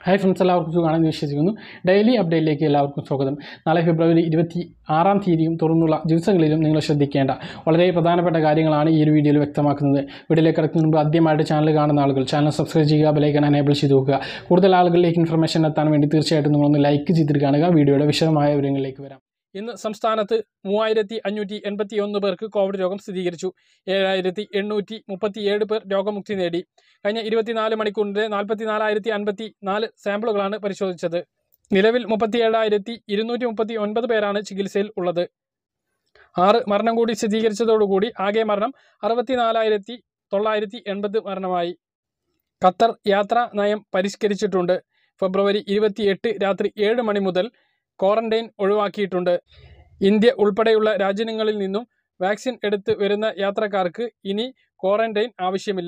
hi friends എല്ലാവർക്കും സുഖമാണെന്ന് വിശ്വസിക്കുന്നു ഡെയിലി അപ്ഡേറ്റിലേക്ക് എല്ലാവർക്കും സ്വാഗതം നാളെ ഫെബ്രുവരി ഇരുപത്തി ആറാം തീയതിയും തുറന്നുള്ള ദിവസങ്ങളിലും നിങ്ങൾ ശ്രദ്ധിക്കേണ്ട വളരെ പ്രധാനപ്പെട്ട കാര്യങ്ങളാണ് ഈ ഒരു വീഡിയോയിൽ വ്യക്തമാക്കുന്നത് വീഡിയോയിലേക്ക് കിടക്കുന്നതിന് മുമ്പ് ആദ്യമായിട്ട് ചാനൽ കാണുന്ന ആളുകൾ ചാനൽ സബ്സ്ക്രൈബ് ചെയ്യുക ബെലൈക്കൺ എനേബിൾ ചെയ്ത് നോക്കുക കൂടുതൽ ആളുകളിലേക്ക് ഇൻഫർമേഷൻ എത്താൻ വേണ്ടി തീർച്ചയായിട്ടും നിങ്ങളൊന്ന് ലൈക്ക് ചെയ്തിട്ട് കാണുക വീഡിയോയുടെ വിശദമായ വിവരങ്ങളിലേക്ക് വരാം ഇന്ന് സംസ്ഥാനത്ത് മൂവായിരത്തി അഞ്ഞൂറ്റി എൺപത്തി ഒന്ന് പേർക്ക് കോവിഡ് രോഗം സ്ഥിരീകരിച്ചു ഏഴായിരത്തി എണ്ണൂറ്റി മുപ്പത്തിയേഴ് പേർ രോഗമുക്തി നേടി കഴിഞ്ഞ ഇരുപത്തിനാല് മണിക്കൂറിൻ്റെ നാൽപ്പത്തി നാലായിരത്തി അൻപത്തി നാല് സാമ്പിളുകളാണ് പരിശോധിച്ചത് നിലവിൽ മുപ്പത്തി ഏഴായിരത്തി ഇരുന്നൂറ്റി മുപ്പത്തി ഒൻപത് പേരാണ് ചികിത്സയിൽ ഉള്ളത് ആറ് മരണം കൂടി സ്ഥിരീകരിച്ചതോടുകൂടി ആകെ മരണം അറുപത്തിനാലായിരത്തി തൊള്ളായിരത്തി എൺപത് മരണമായി ഖത്തർ യാത്രാ നയം പരിഷ്കരിച്ചിട്ടുണ്ട് ഫെബ്രുവരി ഇരുപത്തിയെട്ട് രാത്രി ഏഴ് മണി മുതൽ ക്വാറന്റൈൻ ഒഴിവാക്കിയിട്ടുണ്ട് ഇന്ത്യ ഉൾപ്പെടെയുള്ള രാജ്യങ്ങളിൽ നിന്നും വാക്സിൻ എടുത്ത് വരുന്ന യാത്രക്കാർക്ക് ഇനി ക്വാറന്റൈൻ ആവശ്യമില്ല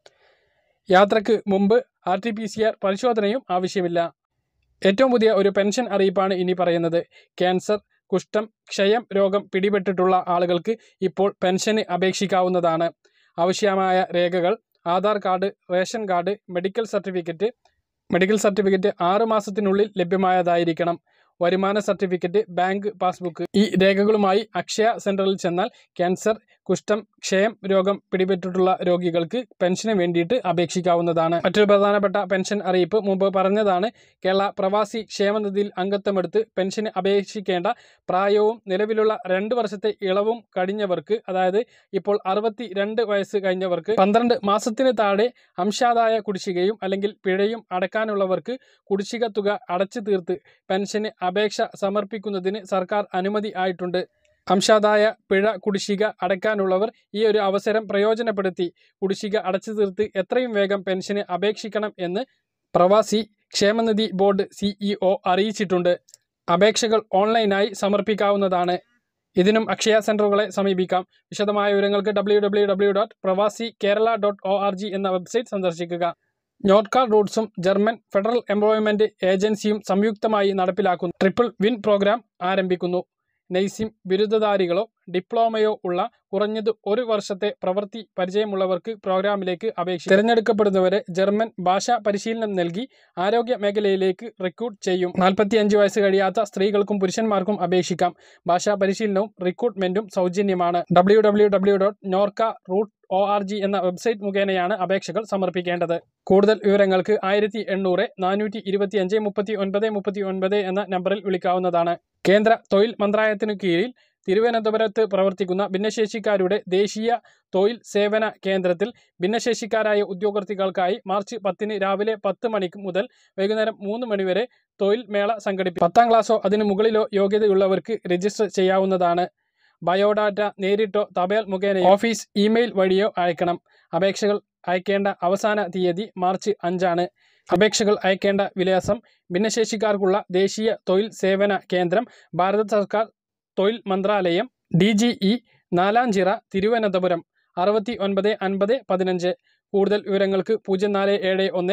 യാത്രക്ക് മുമ്പ് R T P C R പരിശോധനയും ആവശ്യമില്ല ഏറ്റവും പുതിയ ഒരു പെൻഷൻ അറിയിപ്പാണ് ഇനി പറയുന്നത് ക്യാൻസർ കുഷ്ഠം ക്ഷയം രോഗം പിടിപെട്ടിട്ടുള്ള ആളുകൾക്ക് ഇപ്പോൾ പെൻഷന് അപേക്ഷിക്കാവുന്നതാണ് ആവശ്യമായ രേഖകൾ Aadhaar card ration card medical certificate medical certificate ആറ് മാസത്തിനുള്ളിൽ ലഭ്യമായതായിരിക്കണം വരുമാന സർട്ടിഫിക്കറ്റ് ബാങ്ക് പാസ്ബുക്ക് ഈ രേഖകളുമായി അക്ഷയ സെൻറ്ററിൽ ചെന്നാൽ ക്യാൻസർ കുഷ്ഠം ക്ഷയം രോഗം പിടിപെട്ടിട്ടുള്ള രോഗികൾക്ക് പെൻഷന് വേണ്ടിയിട്ട് അപേക്ഷിക്കാവുന്നതാണ് മറ്റൊരു പ്രധാനപ്പെട്ട പെൻഷൻ അറിയിപ്പ് മുമ്പ് പറഞ്ഞതാണ് കേരള പ്രവാസി ക്ഷേമനിധിയിൽ അംഗത്വമെടുത്ത് പെൻഷന് അപേക്ഷിക്കേണ്ട പ്രായവും നിലവിലുള്ള രണ്ട് വർഷത്തെ ഇളവും കഴിഞ്ഞവർക്ക് അതായത് ഇപ്പോൾ അറുപത്തി രണ്ട് വയസ്സ് കഴിഞ്ഞവർക്ക് പന്ത്രണ്ട് മാസത്തിന് താഴെ അംശാദായ കുടിശ്ശികയും അല്ലെങ്കിൽ പിഴയും അടക്കാനുള്ളവർക്ക് കുടിശ്ശിക തുക അടച്ചു തീർത്ത് പെൻഷന് അപേക്ഷ സമർപ്പിക്കുന്നതിന് സർക്കാർ അനുമതി ആയിട്ടുണ്ട് അംശാദായ പിഴ കുടിശ്ശിക അടയ്ക്കാനുള്ളവർ ഈ ഒരു അവസരം പ്രയോജനപ്പെടുത്തി കുടിശ്ശിക അടച്ചു തീർത്ത് എത്രയും വേഗം പെൻഷന് അപേക്ഷിക്കണം എന്ന് പ്രവാസി ക്ഷേമനിധി ബോർഡ് സിഇഒ അറിയിച്ചിട്ടുണ്ട് അപേക്ഷകൾ ഓൺലൈനായി സമർപ്പിക്കാവുന്നതാണ് ഇതിനും അക്ഷയ സെൻറ്ററുകളെ സമീപിക്കാം വിശദമായ വിവരങ്ങൾക്ക് W W W dot Pravasi Kerala dot O R G എന്ന വെബ്സൈറ്റ് സന്ദർശിക്കുക നോർക്കാർ റൂട്ട്സും ജർമ്മൻ ഫെഡറൽ എംപ്ലോയ്മെന്റ് ഏജൻസിയും സംയുക്തമായി നടപ്പിലാക്കുന്ന ട്രിപ്പിൾ വിൻ പ്രോഗ്രാം ആരംഭിക്കുന്നു നെയ്സിം ബിരുദധാരികളോ ഡിപ്ലോമയോ ഉള്ള കുറഞ്ഞത് ഒരു വർഷത്തെ പ്രവൃത്തി പരിചയമുള്ളവർക്ക് പ്രോഗ്രാമിലേക്ക് അപേക്ഷിക്കും തിരഞ്ഞെടുക്കപ്പെടുന്നവരെ ജർമ്മൻ ഭാഷാ പരിശീലനം നൽകി ആരോഗ്യ മേഖലയിലേക്ക് റിക്രൂട്ട് ചെയ്യും നാൽപ്പത്തിയഞ്ച് വയസ്സ് കഴിയാത്ത സ്ത്രീകൾക്കും പുരുഷന്മാർക്കും അപേക്ഷിക്കാം ഭാഷാ പരിശീലനവും റിക്രൂട്ട്മെന്റും സൗജന്യമാണ് W W W dot Norka root O R G എന്ന വെബ്സൈറ്റ് മുഖേനയാണ് അപേക്ഷകൾ സമർപ്പിക്കേണ്ടത് കൂടുതൽ വിവരങ്ങൾക്ക് ആയിരത്തി എണ്ണൂറ് നാനൂറ്റി ഇരുപത്തിയഞ്ച് മുപ്പത്തി ഒൻപത് മുപ്പത്തി ഒൻപത് എന്ന നമ്പറിൽ വിളിക്കാവുന്നതാണ് കേന്ദ്ര തൊഴിൽ മന്ത്രാലയത്തിനു കീഴിൽ തിരുവനന്തപുരത്ത് പ്രവർത്തിക്കുന്ന ഭിന്നശേഷിക്കാരുടെ ദേശീയ തൊഴിൽ സേവന കേന്ദ്രത്തിൽ ഭിന്നശേഷിക്കാരായ ഉദ്യോഗാർത്ഥികൾക്കായി മാർച്ച് പത്തിന് രാവിലെ പത്ത് മണിക്ക് മുതൽ വൈകുന്നേരം മൂന്ന് മണിവരെ തൊഴിൽ മേള സംഘടിപ്പിക്കും പത്താം ക്ലാസ്സോ അതിനു മുകളിലോ യോഗ്യതയുള്ളവർക്ക് രജിസ്റ്റർ ചെയ്യാവുന്നതാണ് ബയോഡാറ്റ നേരിട്ടോ തപാൽ മുഖേന ഓഫീസ് ഇമെയിൽ വഴിയോ അയക്കണം അപേക്ഷകൾ അയക്കേണ്ട അവസാന തീയതി മാർച്ച് അഞ്ചാണ് അപേക്ഷകൾ അയക്കേണ്ട വിലാസം ഭിന്നശേഷിക്കാർക്കുള്ള ദേശീയ തൊഴിൽ സേവന കേന്ദ്രം ഭാരത സർക്കാർ തൊഴിൽ മന്ത്രാലയം D G E Nalanchira Thiruvananthapuram അറുപത്തി ഒൻപത് അൻപത് പതിനഞ്ച് കൂടുതൽ വിവരങ്ങൾക്ക് പൂജ്യം നാല് ഏഴ് ഒന്ന്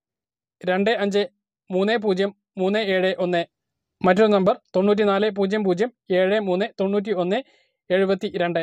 രണ്ട് അഞ്ച് മൂന്ന് പൂജ്യം മൂന്ന് ഏഴ് ഒന്ന് മറ്റൊരു നമ്പർ തൊണ്ണൂറ്റി നാല് പൂജ്യം പൂജ്യം ഏഴ് മൂന്ന് തൊണ്ണൂറ്റി ഒന്ന് എഴുപത്തി രണ്ട്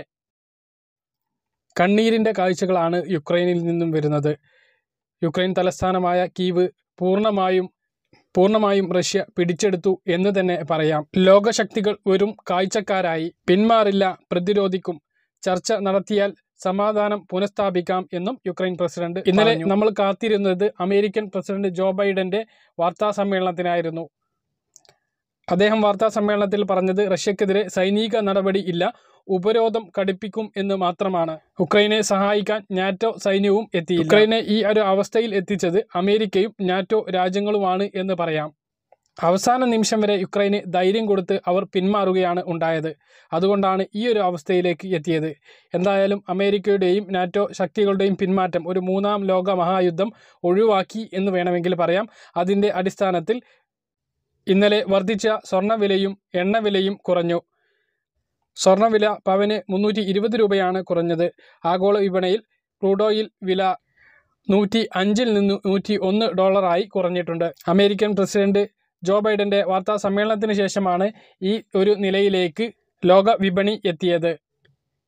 കണ്ണീരിൻ്റെ കാഴ്ചകളാണ് യുക്രൈനിൽ നിന്നും വരുന്നത് യുക്രൈൻ തലസ്ഥാനമായ കീവ് പൂർണ്ണമായും പൂർണ്ണമായും റഷ്യ പിടിച്ചെടുത്തു എന്ന് തന്നെ പറയാം ലോകശക്തികൾ വെറും കാഴ്ചക്കാരായി പിന്മാറില്ല പ്രതിരോധിക്കും ചർച്ച നടത്തിയാൽ സമാധാനം പുനഃസ്ഥാപിക്കാം എന്നും യുക്രൈൻ പ്രസിഡന്റ് ഇന്നലെ നമ്മൾ കാത്തിരുന്നത് അമേരിക്കൻ പ്രസിഡന്റ് ജോ ബൈഡന്റെ വാർത്താ സമ്മേളനത്തിനായിരുന്നു അദ്ദേഹം വാർത്താ സമ്മേളനത്തിൽ പറഞ്ഞത് റഷ്യക്കെതിരെ സൈനിക നടപടി ഇല്ല ഉപരോധം കടുപ്പിക്കും എന്ന് മാത്രമാണ് ഉക്രൈനെ സഹായിക്കാൻ നാറ്റോ സൈന്യവും എത്തി ഉക്രൈനെ ഈ ഒരു അവസ്ഥയിൽ എത്തിച്ചത് അമേരിക്കയും നാറ്റോ രാജ്യങ്ങളുമാണ് എന്ന് പറയാം അവസാന നിമിഷം വരെ യുക്രൈന് ധൈര്യം കൊടുത്ത് അവർ പിന്മാറുകയാണ് ഉണ്ടായത് അതുകൊണ്ടാണ് ഈ ഒരു അവസ്ഥയിലേക്ക് എത്തിയത് എന്തായാലും അമേരിക്കയുടെയും നാറ്റോ ശക്തികളുടെയും പിന്മാറ്റം ഒരു മൂന്നാം ലോക മഹായുദ്ധം ഒഴിവാക്കി എന്ന് വേണമെങ്കിൽ പറയാം അതിൻ്റെ അടിസ്ഥാനത്തിൽ ഇന്നലെ വർദ്ധിച്ച സ്വർണ്ണവിലയും എണ്ണവിലയും കുറഞ്ഞു സ്വർണ്ണവില പവന് മുന്നൂറ്റി ഇരുപത് രൂപയാണ് കുറഞ്ഞത് ആഗോള വിപണിയിൽ ക്രൂഡ് ഓയിൽ വില നൂറ്റി അഞ്ചിൽ നിന്ന് നൂറ്റി ഒന്ന് ഡോളറായി കുറഞ്ഞിട്ടുണ്ട് അമേരിക്കൻ പ്രസിഡന്റ് ജോ ബൈഡന്റെ വാർത്താ സമ്മേളനത്തിന് ശേഷമാണ് ഈ ഒരു നിലയിലേക്ക് ലോക വിപണി എത്തിയത്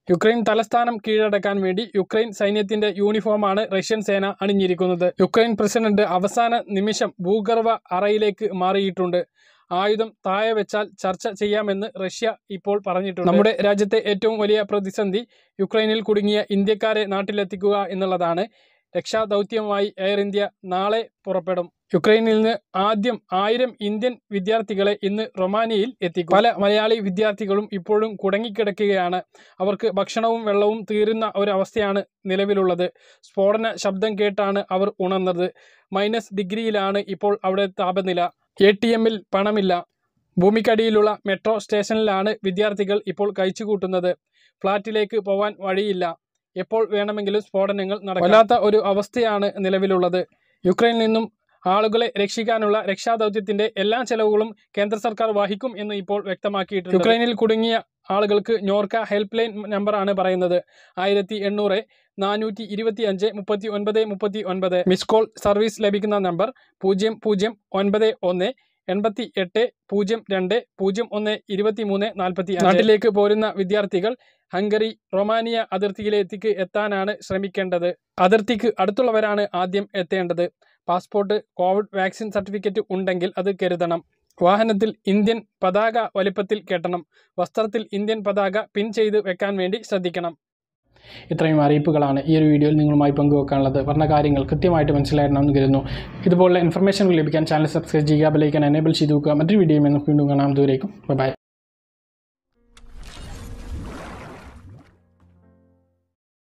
യുക്രൈൻ തലസ്ഥാനം കീഴടക്കാൻ വേണ്ടി യുക്രൈൻ സൈന്യത്തിന്റെ യൂണിഫോമാണ് റഷ്യൻ സേന അണിഞ്ഞിരിക്കുന്നത് യുക്രൈൻ പ്രസിഡന്റ് അവസാന നിമിഷം ഭൂഗർഭ അറയിലേക്ക് മാറിയിട്ടുണ്ട് ആയുധം താഴെ വെച്ചാൽ ചർച്ച ചെയ്യാമെന്ന് റഷ്യ ഇപ്പോൾ പറഞ്ഞിട്ടുണ്ട് നമ്മുടെ രാജ്യത്തെ ഏറ്റവും വലിയ പ്രതിസന്ധി യുക്രൈനിൽ കുടുങ്ങിയ ഇന്ത്യക്കാരെ നാട്ടിലെത്തിക്കുക എന്നുള്ളതാണ് രക്ഷാദൗത്യവുമായി എയർ ഇന്ത്യ നാളെ പുറപ്പെടും യുക്രൈനിൽ നിന്ന് ആദ്യം ആയിരം ഇന്ത്യൻ വിദ്യാർത്ഥികളെ ഇന്ന് റൊമാനിയയിൽ എത്തിക്കും പല മലയാളി വിദ്യാർത്ഥികളും ഇപ്പോഴും കുടങ്ങിക്കിടക്കുകയാണ് അവർക്ക് ഭക്ഷണവും വെള്ളവും തീരുന്ന ഒരവസ്ഥയാണ് നിലവിലുള്ളത് സ്ഫോടന ശബ്ദം കേട്ടാണ് അവർ ഉണർന്നത് മൈനസ് ഡിഗ്രിയിലാണ് ഇപ്പോൾ അവിടെ താപനില എ ടി എമ്മിൽ പണമില്ല ഭൂമിക്കടിയിലുള്ള മെട്രോ സ്റ്റേഷനിലാണ് വിദ്യാർത്ഥികൾ ഇപ്പോൾ കഴിച്ചുകൂട്ടുന്നത് ഫ്ളാറ്റിലേക്ക് പോവാൻ വഴിയില്ല എപ്പോൾ വേണമെങ്കിലും സ്ഫോടനങ്ങൾ നടക്കാം വല്ലാത്ത ഒരു അവസ്ഥയാണ് നിലവിലുള്ളത് യുക്രൈനിൽ നിന്നും ആളുകളെ രക്ഷിക്കാനുള്ള രക്ഷാദൗത്യത്തിന്റെ എല്ലാ ചെലവുകളും കേന്ദ്ര സർക്കാർ വഹിക്കും എന്ന് ഇപ്പോൾ വ്യക്തമാക്കിയിട്ടുണ്ട് യുക്രൈനിൽ കുടുങ്ങിയ ആളുകൾക്ക് നോർക്ക ഹെൽപ്പ് ലൈൻ നമ്പറാണ് പറയുന്നത് ആയിരത്തി എണ്ണൂറ് നാനൂറ്റി ഇരുപത്തി അഞ്ച് മുപ്പത്തി ഒൻപത് മുപ്പത്തി ഒൻപത് മിസ് കോൾ സർവീസ് ലഭിക്കുന്ന നമ്പർ പൂജ്യം പൂജ്യം ഒൻപത് ഒന്ന് എൺപത്തി എട്ട് പൂജ്യം രണ്ട് പൂജ്യം ഒന്ന് ഇരുപത്തി മൂന്ന് നാൽപ്പത്തി നാട്ടിലേക്ക് പോരുന്ന വിദ്യാർത്ഥികൾ ഹംഗറി റൊമാനിയ അതിർത്തിയിലേക്ക് എത്താനാണ് ശ്രമിക്കേണ്ടത് അതിർത്തിക്ക് അടുത്തുള്ളവരാണ് ആദ്യം എത്തേണ്ടത് പാസ്പോർട്ട് കോവിഡ് വാക്സിൻ സർട്ടിഫിക്കറ്റ് ഉണ്ടെങ്കിൽ അത് കരുതണം വാഹനത്തിൽ ഇന്ത്യൻ പതാക വലിപ്പത്തിൽ കെട്ടണം വസ്ത്രത്തിൽ ഇന്ത്യൻ പതാക പിൻ ചെയ്ത് വെക്കാൻ വേണ്ടി ശ്രദ്ധിക്കണം ഇത്രയും അറിയിപ്പുകളാണ് ഈ ഒരു വീഡിയോയിൽ നിങ്ങളുമായി പങ്കുവെക്കാനുള്ളത് പറഞ്ഞ കാര്യങ്ങൾ കൃത്യമായിട്ട് മനസ്സിലായിരുന്നെന്ന് കരുതുന്നു ഇതുപോലുള്ള ഇൻഫർമേഷനുകൾ ലഭിക്കാൻ ചാനൽ സബ്സ്ക്രൈബ് ചെയ്യുക ബെലൈക്കൻ എനേബിൾ ചെയ്ത് വെക്കുക മറ്റൊരു വീഡിയോയിൽ നമുക്ക് വീണ്ടും കാണാം ദൂരേക്കും ബൈ